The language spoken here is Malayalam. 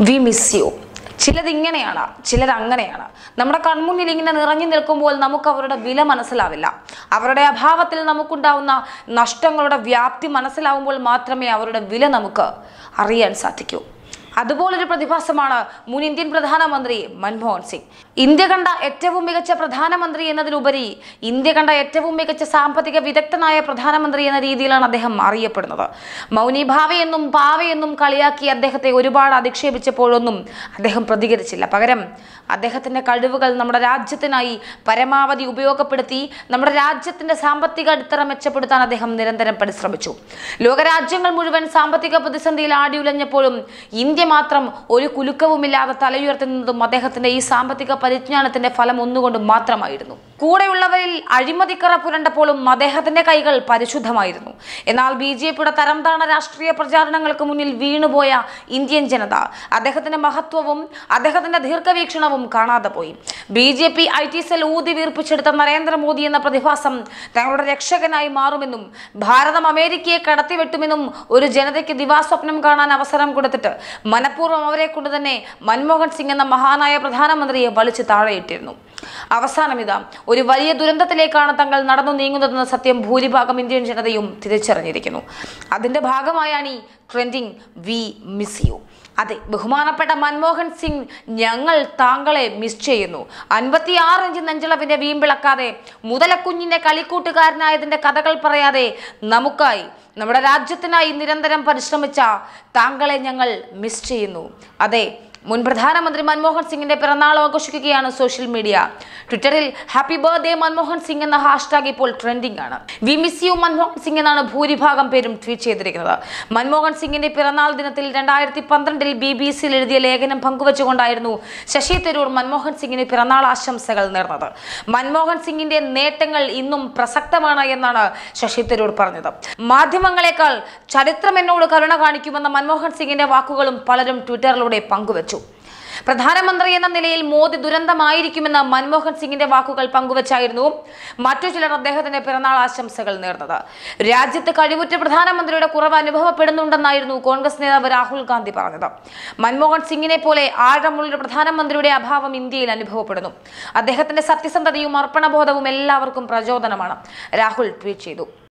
വി മിസ് യു ചിലത് ഇങ്ങനെയാണ് ചിലത് അങ്ങനെയാണ് നമ്മുടെ കൺമുന്നിൽ ഇങ്ങനെ നിറഞ്ഞു നിൽക്കുമ്പോൾ നമുക്ക് അവരുടെ വില മനസ്സിലാവില്ല അവരുടെ അഭാവത്തിൽ നമുക്കുണ്ടാവുന്ന നഷ്ടങ്ങളുടെ വ്യാപ്തി മനസ്സിലാവുമ്പോൾ മാത്രമേ അവരുടെ വില നമുക്ക് അറിയാൻ സാധിക്കൂ അതുപോലൊരു പ്രതിഭാസമാണ് മുൻ ഇന്ത്യൻ പ്രധാനമന്ത്രി മൻമോഹൻ സിംഗ് ഇന്ത്യ കണ്ട ഏറ്റവും മികച്ച പ്രധാനമന്ത്രി എന്നതിലുപരി ഇന്ത്യ കണ്ട ഏറ്റവും മികച്ച സാമ്പത്തിക വിദഗ്ധനായ പ്രധാനമന്ത്രി എന്ന രീതിയിലാണ് അദ്ദേഹം അറിയപ്പെടുന്നത് മൗനി ഭാവയെന്നും പാവയെന്നും കളിയാക്കി അദ്ദേഹത്തെ ഒരുപാട് അധിക്ഷേപിച്ചപ്പോഴൊന്നും അദ്ദേഹം പ്രതികരിച്ചില്ല പകരം അദ്ദേഹത്തിന്റെ കഴിവുകൾ നമ്മുടെ രാജ്യത്തിനായി പരമാവധി ഉപയോഗപ്പെടുത്തി നമ്മുടെ രാജ്യത്തിന്റെ സാമ്പത്തിക അടിത്തറ മെച്ചപ്പെടുത്താൻ അദ്ദേഹം നിരന്തരം പരിശ്രമിച്ചു ലോകരാജ്യങ്ങൾ മുഴുവൻ സാമ്പത്തിക പ്രതിസന്ധിയിൽ ആടിയുലഞ്ഞപ്പോഴും ഇന്ത്യ മാത്രം ഒരു കുലുക്കവുമില്ലാതെ തലയുയർത്തുന്നതും അദ്ദേഹത്തിന്റെ ഈ സാമ്പത്തിക പരിജ്ഞാനത്തിന്റെ ഫലം ഒന്നുകൊണ്ട് മാത്രമായിരുന്നു കൂടെയുള്ളവരിൽ അഴിമതിക്കറ പുരണ്ടപ്പോഴും അദ്ദേഹത്തിന്റെ കൈകൾ പരിശുദ്ധമായിരുന്നു എന്നാൽ ബി ജെ പിയുടെ തരംതാണ രാഷ്ട്രീയ പ്രചാരണങ്ങൾക്ക് മുന്നിൽ വീണുപോയ ഇന്ത്യൻ ജനത അദ്ദേഹത്തിന്റെ മഹത്വവും അദ്ദേഹത്തിന്റെ ദീർഘവീക്ഷണവും കാണാതെ പോയി B J P I T cell ഊതി വീർപ്പിച്ചെടുത്ത നരേന്ദ്രമോദി എന്ന പ്രതിഭാസം തങ്ങളുടെ രക്ഷകനായി മാറുമെന്നും ഭാരതം അമേരിക്കയെ കടത്തിവെട്ടുമെന്നും ഒരു ജനതയ്ക്ക് ദിവാസ്വപ്നം കാണാൻ അവസരം കൊടുത്തിട്ട് മനഃപൂർവ്വം അവരെ കൊണ്ട് തന്നെ മൻമോഹൻ സിംഗ് എന്ന മഹാനായ പ്രധാനമന്ത്രിയെ വലിച്ചു താഴെയിട്ടിരുന്നു അവസാനം ഇതാ ഒരു വലിയ ദുരന്തത്തിലേക്കാണ് തങ്ങൾ നടന്നു നീങ്ങുന്നതെന്ന സത്യം ഭൂരിഭാഗം ഇന്ത്യൻ ജനതയും തിരിച്ചറിഞ്ഞിരിക്കുന്നു അതിന്റെ ഭാഗമായാണ് ഈ ട്രെൻഡിങ് വി മിസ് യു അതെ ബഹുമാനപ്പെട്ട മൻമോഹൻ സിംഗ് ഞങ്ങൾ താങ്കളെ മിസ് ചെയ്യുന്നു അൻപത്തിയാറ് ഇഞ്ച് നെഞ്ചളവിന്റെ വീമ്പിളക്കാതെ മുതലക്കുഞ്ഞിന്റെ കളിക്കൂട്ടുകാരനായതിന്റെ കഥകൾ പറയാതെ നമുക്കായി നമ്മുടെ രാജ്യത്തിനായി നിരന്തരം പരിശ്രമിച്ച താങ്കളെ ഞങ്ങൾ മിസ് ചെയ്യുന്നു അതെ മുൻ പ്രധാനമന്ത്രി മൻമോഹൻ സിംഗിന്റെ പിറന്നാൾ ആഘോഷിക്കുകയാണ് സോഷ്യൽ മീഡിയ ട്വിറ്ററിൽ ഹാപ്പി ബർത്ത്ഡേ മൻമോഹൻ സിംഗ് എന്ന ഹാഷ്ടാഗ് ഇപ്പോൾ ട്രെൻഡിംഗ് ആണ് we miss you Manmohan Singh എന്നാണ് ഭൂരിഭാഗം പേരും ട്വീറ്റ് ചെയ്തിരിക്കുന്നത് മൻമോഹൻ സിംഗിന്റെ പിറന്നാൾ ദിനത്തിൽ രണ്ടായിരത്തി പന്ത്രണ്ടിൽ ബി ബി സിയിൽ എഴുതിയ ലേഖനം പങ്കുവച്ചുകൊണ്ടായിരുന്നു ശശി തരൂർ മൻമോഹൻ സിംഗിന് പിറന്നാൾ ആശംസകൾ നേർന്നത് മൻമോഹൻ സിംഗിന്റെ നേട്ടങ്ങൾ ഇന്നും പ്രസക്തമാണ് എന്നാണ് ശശി തരൂർ പറഞ്ഞത് മാധ്യമങ്ങളെക്കാൾ ചരിത്രം എന്നോട് കരുണ കാണിക്കുമെന്ന മൻമോഹൻ സിംഗിന്റെ വാക്കുകളും പലരും ട്വിറ്ററിലൂടെ പങ്കുവച്ചു പ്രധാനമന്ത്രി എന്ന നിലയിൽ മോദി ദുരന്തമായിരിക്കുമെന്ന മൻമോഹൻ സിംഗിന്റെ വാക്കുകൾ പങ്കുവച്ചായിരുന്നു മറ്റു ചിലർ അദ്ദേഹത്തിന്റെ പിറന്നാൾ ആശംസകൾ നേർന്നത് രാജ്യത്ത് കഴിവുറ്റ പ്രധാനമന്ത്രിയുടെ കുറവ് അനുഭവപ്പെടുന്നുണ്ടെന്നായിരുന്നു കോൺഗ്രസ് നേതാവ് രാഹുൽ ഗാന്ധി പറഞ്ഞത് മൻമോഹൻ സിംഗിനെ പോലെ ആഴമുള്ളൊരു പ്രധാനമന്ത്രിയുടെ അഭാവം ഇന്ത്യയിൽ അനുഭവപ്പെടുന്നു അദ്ദേഹത്തിന്റെ സത്യസന്ധതയും അർപ്പണബോധവും എല്ലാവർക്കും പ്രചോദനമാണ് രാഹുൽ ട്വീറ്റ് ചെയ്തു